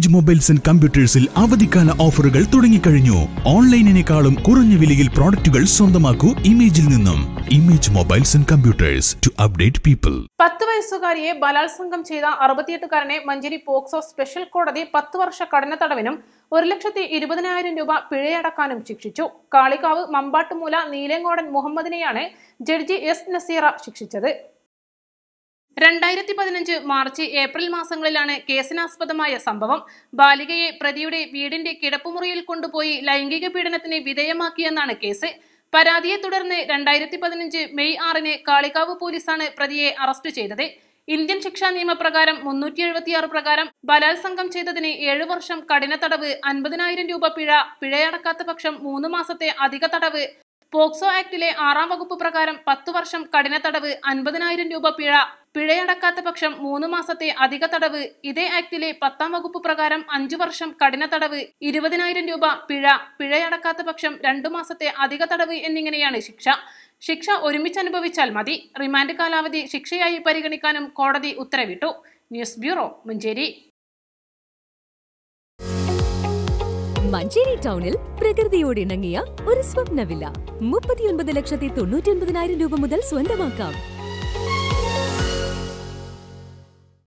image mobiles and കമ്പ്യൂട്ടേഴ്സിൽ അവധിക്കാല ഓഫറുകൾ തുടങ്ങിക്കഴിഞ്ഞു ഓൺലൈനിനേക്കാളും കുറഞ്ഞ വിലയിൽ പ്രോഡക്റ്റുകൾ സ്വന്തമാക്കൂ ഇമേജിൽ നിന്നും image mobiles and computers to update people പത്ത് വയസ്സുകാരിയെ ബലാത്സംഗം ചെയ്ത അറുപത്തിയെട്ടുകാരനെ മഞ്ചേരി പോക്സോ സ്പെഷ്യൽ കോടതി പത്ത് വർഷ കഠിന തടവിനും ഒരു ലക്ഷത്തി ഇരുപതിനായിരം രൂപ പിഴയടക്കാനും ശിക്ഷിച്ചു കാളികാവ് മമ്പാട്ടുമൂല നീലങ്കോടൻ മുഹമ്മദിനെയാണ് ജഡ്ജി എസ് നസീറ ശിക്ഷിച്ചത് രണ്ടായിരത്തി പതിനഞ്ച് മാർച്ച് ഏപ്രിൽ മാസങ്ങളിലാണ് കേസിനാസ്പദമായ സംഭവം ബാലികയെ പ്രതിയുടെ വീടിന്റെ കിടപ്പുമുറിയിൽ കൊണ്ടുപോയി ലൈംഗിക പീഡനത്തിന് വിധേയമാക്കിയെന്നാണ് കേസ് പരാതിയെ തുടർന്ന് രണ്ടായിരത്തി പതിനഞ്ച് മെയ് ആറിന് കാളികാവ് പോലീസാണ് പ്രതിയെ അറസ്റ്റ് ചെയ്തത് ഇന്ത്യൻ ശിക്ഷാ നിയമപ്രകാരം മുന്നൂറ്റി എഴുപത്തിയാറ് പ്രകാരം ബലാത്സംഗം ചെയ്തതിന് ഏഴു വർഷം കഠിന തടവ് അൻപതിനായിരം രൂപ പിഴ പിഴയടക്കാത്ത പക്ഷം മൂന്ന് മാസത്തെ അധിക തടവ് പോക്സോ ആക്ടിലെ ആറാം വകുപ്പ് പ്രകാരം പത്തു വർഷം കഠിന തടവ് അൻപതിനായിരം രൂപ പിഴ പിഴയടക്കാത്ത പക്ഷം മൂന്ന് മാസത്തെ അധിക തടവ് ഇതേ ആക്ടിലെ പത്താം വകുപ്പ് പ്രകാരം അഞ്ചു വർഷം കഠിന തടവ് ഇരുപതിനായിരം രൂപ പിഴ പിഴയടക്കാത്ത പക്ഷം രണ്ടു മാസത്തെ അധിക തടവ് എന്നിങ്ങനെയാണ് ശിക്ഷ ശിക്ഷ ഒരുമിച്ച് അനുഭവിച്ചാൽ മതി റിമാൻഡ് കാലാവധി ശിക്ഷയായി പരിഗണിക്കാനും കോടതി ഉത്തരവിട്ടു ന്യൂസ് ബ്യൂറോ മഞ്ചേരി മഞ്ചേരി ടൗണിൽ പ്രകൃതിയോട് ഇണങ്ങിയ ഒരു സ്വപ്ന വില്ല മുപ്പത്തിയൊൻപത് ലക്ഷത്തി തൊണ്ണൂറ്റി ഒൻപതിനായിരം രൂപ മുതൽ സ്വന്തമാക്കാം